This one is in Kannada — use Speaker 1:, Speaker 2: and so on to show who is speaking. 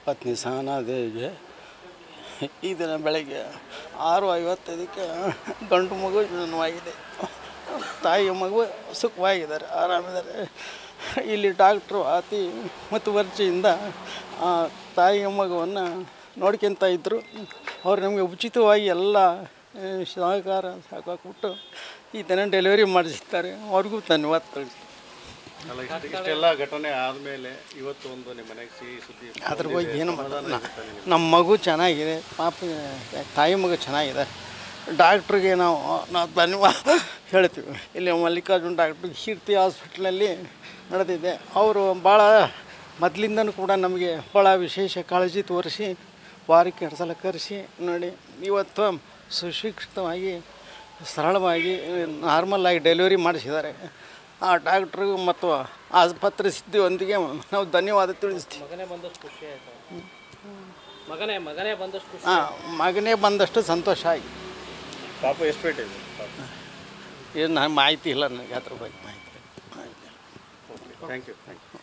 Speaker 1: ಪತ್ನಿ ಸಹನಾ ದೇವಿಗೆ ಈ ದಿನ ಬೆಳಗ್ಗೆ ಆರು ಐವತ್ತೈದಕ್ಕೆ ಗಂಡು ಮಗು ಜನನವಾಗಿದೆ ತಾಯಿಯ ಮಗು ಸುಖವಾಗಿದ್ದಾರೆ ಆರಾಮಿದ್ದಾರೆ ಇಲ್ಲಿ ಡಾಕ್ಟ್ರು ಅತಿ ಮುತುವರ್ಜಿಯಿಂದ ಆ ತಾಯಿಯ ಮಗುವನ್ನು ನೋಡ್ಕೊತ ಇದ್ದರು ಅವ್ರು ನಮಗೆ ಉಚಿತವಾಗಿ ಎಲ್ಲ ಆ, ಸಹಕಾರ ಸಾಕಾಗ್ಬಿಟ್ಟು ಈ ದಿನ ಡೆಲಿವರಿ ಮಾಡಿಸಿದ್ದಾರೆ ಅವ್ರಿಗೂ ಧನ್ಯವಾದ ತಿಳಿಸ್ತೀನಿ
Speaker 2: ಅಲ್ಲ ಇಷ್ಟು ಇಷ್ಟೆಲ್ಲ ಘಟನೆ ಆದಮೇಲೆ ಇವತ್ತು ಒಂದು ನಿಮ್ಮ ಮನೆಗೆ ಸಿಹಿ ಸುದ್ದಿ
Speaker 1: ಅದ್ರ ಬಗ್ಗೆ ಏನು ಮಾತಾಡೋಣ ನಮ್ಮ ಮಗು ಚೆನ್ನಾಗಿದೆ ಪಾಪ ತಾಯಿ ಮಗು ಚೆನ್ನಾಗಿದೆ ಡಾಕ್ಟ್ರಿಗೆ ನಾವು ನಾವು ಧನ್ಯವಾದ ಹೇಳ್ತೀವಿ ಇಲ್ಲಿ ಮಲ್ಲಿಕಾರ್ಜುನ್ ಡಾಕ್ಟ್ರು ಕೀರ್ತಿ ಹಾಸ್ಪಿಟ್ಲಲ್ಲಿ ನಡೆದಿದೆ ಅವರು ಭಾಳ ಮೊದಲಿಂದನೂ ಕೂಡ ನಮಗೆ ಭಾಳ ವಿಶೇಷ ಕಾಳಜಿ ತೋರಿಸಿ ವಾರಕ್ಕೆ ಎರಡು ಸಲ ಕರೆಸಿ ನೋಡಿ ಇವತ್ತು ಸುಶಿಕ್ಷಿತವಾಗಿ ಸರಳವಾಗಿ ನಾರ್ಮಲ್ಲಾಗಿ ಡೆಲಿವರಿ ಮಾಡಿಸಿದ್ದಾರೆ ಆ ಡಾಕ್ಟ್ರಿಗೂ ಮತ್ತು ಆಸ್ಪತ್ರೆ ಸಿದ್ಧಿಯೊಂದಿಗೆ ನಾವು ಧನ್ಯವಾದ ತಿಳಿಸ್ತೀವಿ
Speaker 3: ಮಗನೇ ಬಂದಷ್ಟು ಖುಷಿ ಆಯ್ತು ಮಗನೇ ಮಗನೇ ಬಂದಷ್ಟು ಖುಷಿ
Speaker 1: ಹಾಂ ಮಗನೇ ಬಂದಷ್ಟು ಸಂತೋಷ ಆಗಿ
Speaker 2: ಪಾಪ ಎಷ್ಟು ಪೇಟೆ ಇದೆ ಪಾಪ
Speaker 1: ಏನು ನಾನು ಮಾಹಿತಿ ಇಲ್ಲ ನನಗೆ ಅದ್ರ ಬಗ್ಗೆ ಮಾಹಿತಿ
Speaker 2: ಥ್ಯಾಂಕ್ ಯು ಥ್ಯಾಂಕ್ ಯು